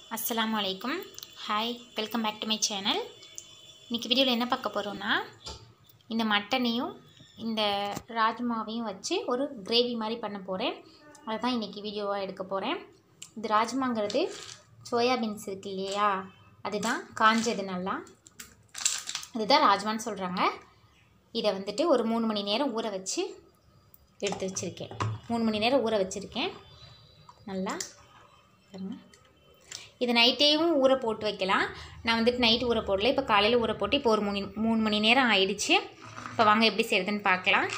அஸ்ஸலாமு அலைக்கும் hi welcome back to my channel இன்றைக்கி வீடியோவில் என்ன பார்க்க போகிறோன்னா இந்த மட்டனையும் இந்த ராஜ்மாவையும் வச்சு ஒரு கிரேவி மாதிரி பண்ண போகிறேன் அதை தான் இன்றைக்கி வீடியோவாக எடுக்க போகிறேன் இது ராஜ்மாங்கிறது சோயாபீன்ஸ் இருக்கு இல்லையா அதுதான் காஞ்சது நல்லா இதுதான் ராஜ்மான்னு சொல்கிறாங்க இதை வந்துட்டு ஒரு மூணு மணி நேரம் ஊற வச்சு எடுத்து வச்சுருக்கேன் மூணு மணி நேரம் ஊற வச்சுருக்கேன் நல்லா பாருங்க இது நைட்டேயும் ஊற போட்டு வைக்கலாம் நான் வந்துட்டு நைட்டு ஊற போடல இப்போ காலையில் ஊற போட்டு இப்போ ஒரு மூணு மூணு மணி நேரம் ஆயிடுச்சு இப்போ வாங்க எப்படி செய்கிறதுன்னு பார்க்கலாம்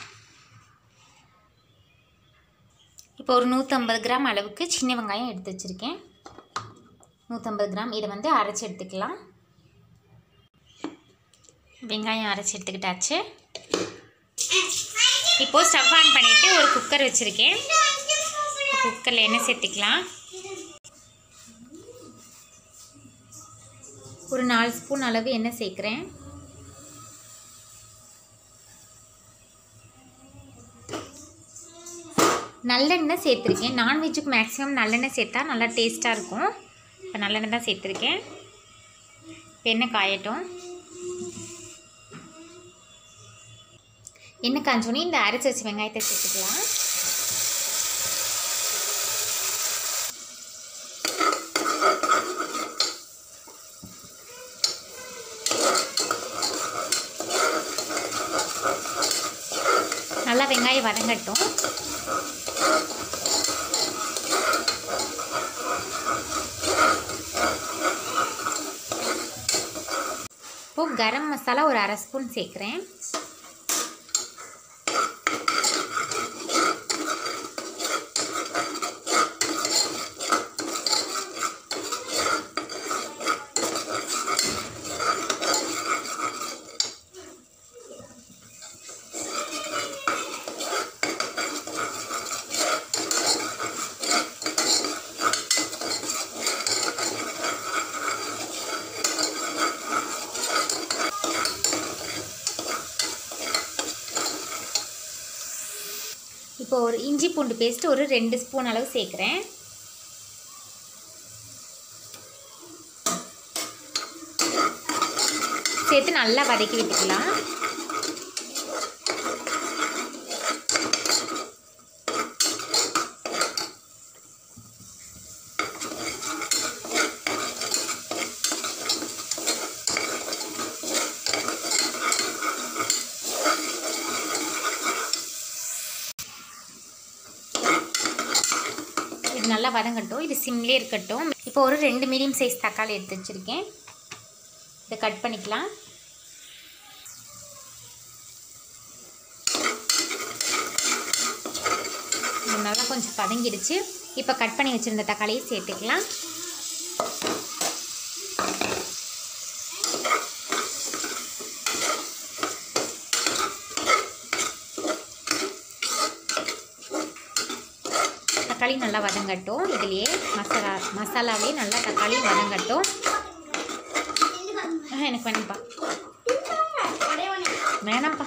இப்போ ஒரு நூற்றம்பது கிராம் அளவுக்கு சின்ன வெங்காயம் எடுத்து வச்சுருக்கேன் நூற்றம்பது கிராம் இதை வந்து அரைச்சி எடுத்துக்கலாம் வெங்காயம் அரைச்சி எடுத்துக்கிட்டாச்சு இப்போது ஸ்டவ் ஆன் பண்ணிவிட்டு ஒரு குக்கர் வச்சுருக்கேன் குக்கரில் எண்ணெய் சேர்த்துக்கலாம் ஒரு நாலு ஸ்பூன் அளவு எண்ணெய் சேர்க்குறேன் நல்லெண்ணெய் சேர்த்துருக்கேன் நான்வெஜ்ஜுக்கு மேக்ஸிமம் நல்லெண்ணெய் சேர்த்தா நல்லா டேஸ்ட்டாக இருக்கும் இப்போ நல்லெண்ணெய் தான் சேர்த்துருக்கேன் இப்போ எண்ணெய் காயட்டும் எண்ணெய் காஞ்சோன்னே இந்த அரைச்சி வச்ச வெங்காயத்தை சேர்த்துக்கலாம் நல்லா வெங்காயம் வதங்கட்டும் இப்போது கரம் மசாலா ஒரு அரை ஸ்பூன் சேர்க்குறேன் இப்போ ஒரு இஞ்சி பூண்டு பேஸ்ட் ஒரு ரெண்டு ஸ்பூன் அளவு சேர்க்குறேன் சேர்த்து நல்லா வதக்கி விட்டுக்கலாம் இது நல்லா வதங்கட்டும் இது சிம்லேயே இருக்கட்டும் இப்போ ஒரு ரெண்டு மீடியம் சைஸ் தக்காளி எடுத்து வச்சுருக்கேன் இதை கட் பண்ணிக்கலாம் இது நல்லா கொஞ்சம் பதங்கிடுச்சு இப்போ கட் பண்ணி வச்சுருந்த தக்காளியை சேர்த்துக்கலாம் தக்காளி நல்லா வதங்கட்டும் இதுலேயே மசாலா மசாலாவே நல்லா தக்காளி வதங்கட்டும் ஆஹ், எனக்கு வேணும்ப்பா வேணாம்ப்பா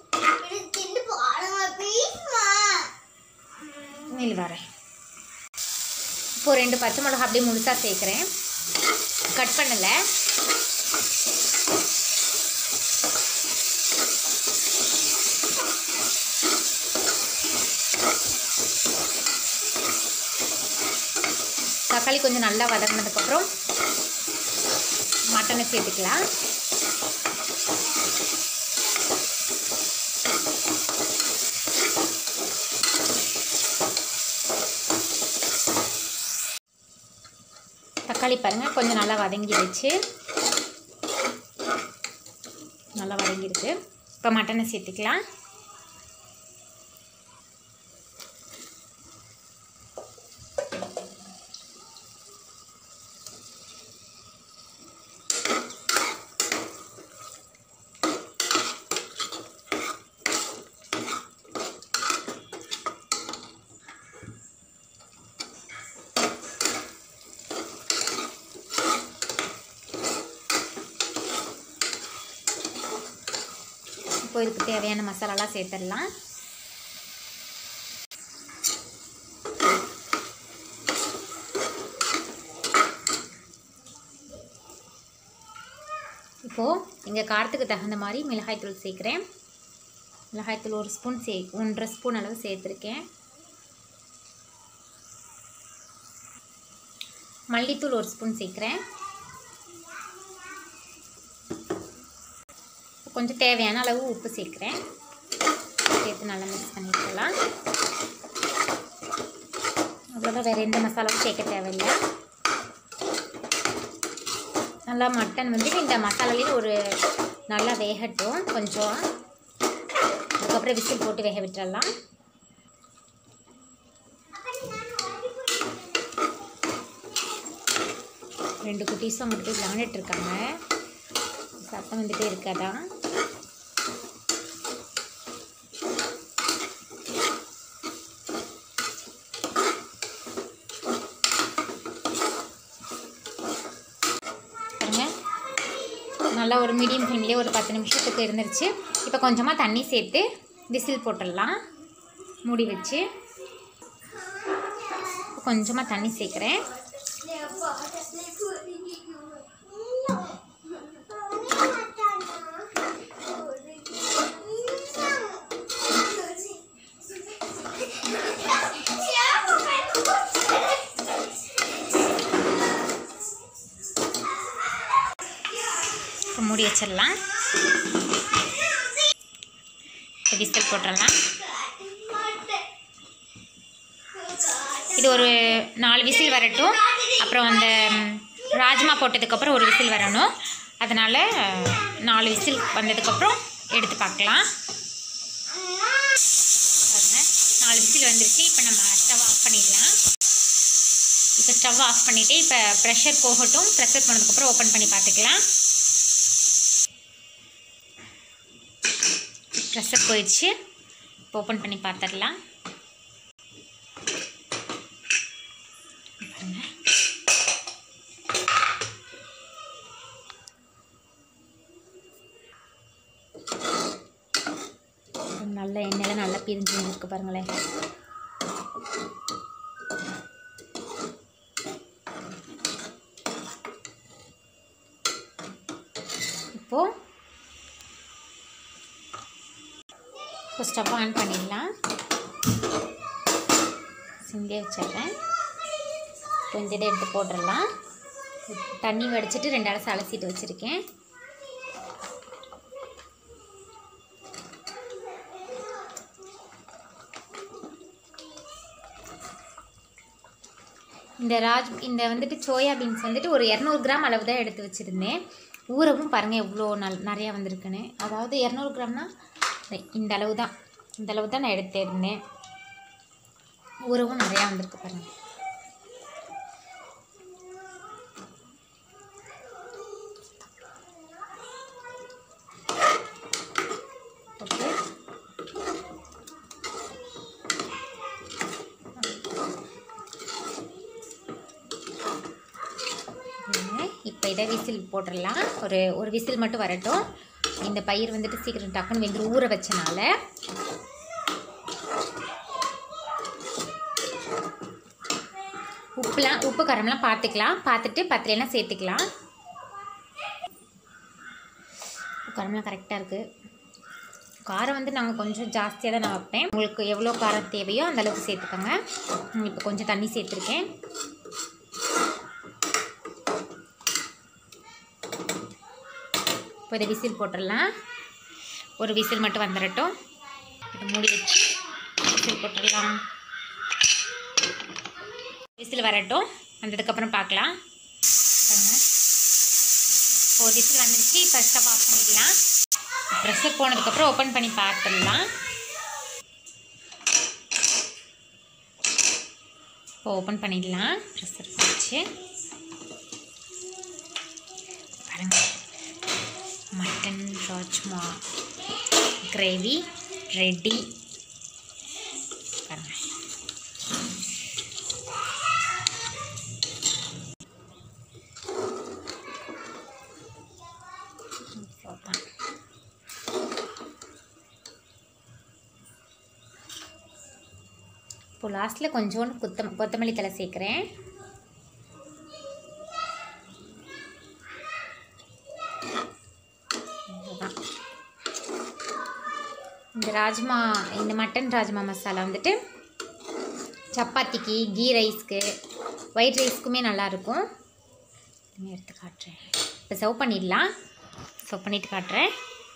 இல்லை வரேன் இப்போ ரெண்டு பச்சை மிளகா அப்படியே முழுசாக சேர்க்குறேன் கட் பண்ணலை தக்காளி கொஞ்சம் நல்லா வதங்கினதுக்கப்புறம் மட்டனை சேர்த்துக்கலாம் தக்காளி பாருங்கள் கொஞ்சம் நல்லா வதங்கிடுச்சு நல்லா வதங்கிருக்கு இப்போ மட்டனை சேர்த்துக்கலாம் இப்போ இதுக்கு தேவையான மசாலாலாம் சேர்த்துடலாம் இப்போது எங்கள் காரத்துக்கு தகுந்த மாதிரி மிளகாய்த்தூள் சேர்க்குறேன் மிளகாய்த்தூள் ஒரு ஸ்பூன் சே ஒன்றரை ஸ்பூன் அளவு சேர்த்துருக்கேன் மல்லித்தூள் ஒரு ஸ்பூன் சேர்க்குறேன் கொஞ்சம் தேவையான அளவு உப்பு சேர்க்குறேன் சேர்த்து நல்லா மிக்ஸ் பண்ணிக்கலாம் அவ்வளோதான் வேறு எந்த மசாலாவும் சேர்க்க தேவையில்லை நல்லா மட்டன் வந்து இந்த மசாலாலேயும் ஒரு நல்லா வேகட்டும் கொஞ்சம் அதுக்கப்புறம் விசில் போட்டு வேக விட்டுறலாம் ரெண்டு குட்டீஸும் அங்கிட்டு போய் விளாண்டுட்டு இருக்காங்க சத்தம் வந்துட்டே இருக்காதான் பாருங்க நல்லா ஒரு மீடியம் ஃப்ளேம்லேயே ஒரு பத்து நிமிஷத்துக்கு இருந்துருச்சு இப்போ கொஞ்சமாக தண்ணி சேர்த்து விசில் போட்டுடலாம் மூடி வச்சு கொஞ்சமாக தண்ணி சேர்க்குறேன் இப்போ மூடி வச்சிடலாம் இப்போ விசில் போட்டுடலாம் இது ஒரு நாலு விசில் வரட்டும் அப்புறம் அந்த ம், ராஜ்மா போட்டதுக்கப்புறம் ஒரு விசில் வரணும் அதனால் நாலு விசில் வந்ததுக்கப்புறம் எடுத்து பார்க்கலாம் பாருங்க நாலு விசில் வந்துருச்சு இப்போ நம்ம ஸ்டவ் ஆஃப் பண்ணிடலாம் இப்போ ஸ்டவ் ஆஃப் பண்ணிவிட்டு இப்போ ப்ரெஷர் போகட்டும் ப்ரெஷர் போனதுக்கப்புறம் ஓப்பன் பண்ணி பார்த்துக்கலாம் ப்ரெஷர் போயிடுச்சு இப்போ ஓப்பன் பண்ணி பார்த்துடலாம் பாருங்க. நல்ல எண்ணெயில் நல்லா பிரிஞ்சு வந்துருக்கு பாருங்களேன் இப்போது இப்போ ஸ்டவ் ஆன் பண்ணிடலாம் சிம்லே வச்சிடுறேன் கொஞ்சம் இதை எடுத்து போட்டுடலாம் தண்ணி வடிச்சிட்டு ரெண்டு அலசு அலசிட்டு வச்சுருக்கேன் இந்த ராஜ் இந்த வந்துட்டு சோயா பீன்ஸ் வந்துட்டு ஒரு இரநூறு கிராம் அளவு தான் எடுத்து வச்சுருந்தேன் ஊறவும் பாருங்கள் எவ்வளோ நல் நிறையா வந்திருக்குன்னு அதாவது இரநூறு கிராம்னா இந்த அளவு தான் இந்த அளவு தான் நான் எடுத்திருந்தேன் ஊறவும் நிறையா வந்திருக்கு பாருங்கள் ஓகே இப்போ இதை விசில் போட்டுடலாம் ஒரு ஒரு விசில் மட்டும் வரட்டும் இந்த பயிர் வந்துட்டு சீக்கிரம் டக்குன்னு வெந்துடும் ஊற வச்சனால உப்புலாம் உப்பு காரம்லாம் பார்த்துக்கலாம் பார்த்துட்டு பத்திரெல்லாம் சேர்த்துக்கலாம் உப்பு காரம்லாம் கரெக்டாக இருக்குது காரம் வந்து நாங்கள் கொஞ்சம் ஜாஸ்தியாக தான் நான் வைப்பேன் உங்களுக்கு எவ்வளோ காரம் தேவையோ அந்த அளவுக்கு சேர்த்துக்கோங்க இப்போ கொஞ்சம் தண்ணி சேர்த்துருக்கேன் இப்போ இதை விசில் போட்டுடலாம் ஒரு விசில் மட்டும் வந்துடட்டும் இதை மூடி வச்சு விசில் போட்டுடலாம் விசில் வரட்டும் வந்ததுக்கப்புறம் பார்க்கலாம் பாருங்க ஒரு விசில் வந்துருச்சு இப்போ ஸ்டவ் ஆஃப் பண்ணிடலாம் ப்ரெஷர் போனதுக்கப்புறம் ஓப்பன் பண்ணி பார்த்துடலாம் இப்போ ஓப்பன் பண்ணிடலாம் ப்ரெஷர் வச்சு பாருங்க மட்டன் ராஜ்மா கிரேவி ரெடி பாருங்க அவ்வளோதான். இப்போ லாஸ்ட்டில் கொஞ்சோண்டு கொத்தம் கொத்தமல்லி தலை சேர்க்குறேன் இந்த ராஜ்மா இந்த மட்டன் ராஜ்மா மசாலா வந்துட்டு சப்பாத்திக்கு கீ ரைஸ்க்கு ஒயிட் ரைஸ்க்குமே நல்லாயிருக்கும் இனிமே எடுத்து காட்டுறேன் இப்போ சர்வ் பண்ணிடலாம் சர்வ் பண்ணிட்டு காட்டுறேன்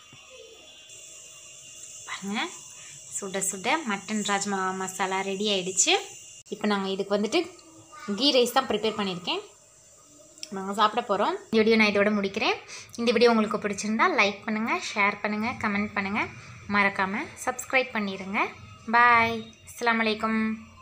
பாருங்கள் சுட சுட மட்டன் ராஜ்மா மசாலா ரெடி ஆயிடுச்சு இப்போ நாங்கள் இதுக்கு வந்துட்டு கீ ரைஸ் தான் ப்ரிப்பேர் பண்ணியிருக்கேன் நாங்கள் சாப்பிட போகிறோம் இந்த வீடியோ நான் இதோட முடிக்கிறேன் இந்த வீடியோ உங்களுக்கு பிடிச்சிருந்தா லைக் பண்ணுங்கள் ஷேர் பண்ணுங்கள் கமெண்ட் பண்ணுங்கள் மறக்காமல் சப்ஸ்கிரைப் பண்ணிடுங்க பாய் அஸ்ஸலாமு அலைக்கும்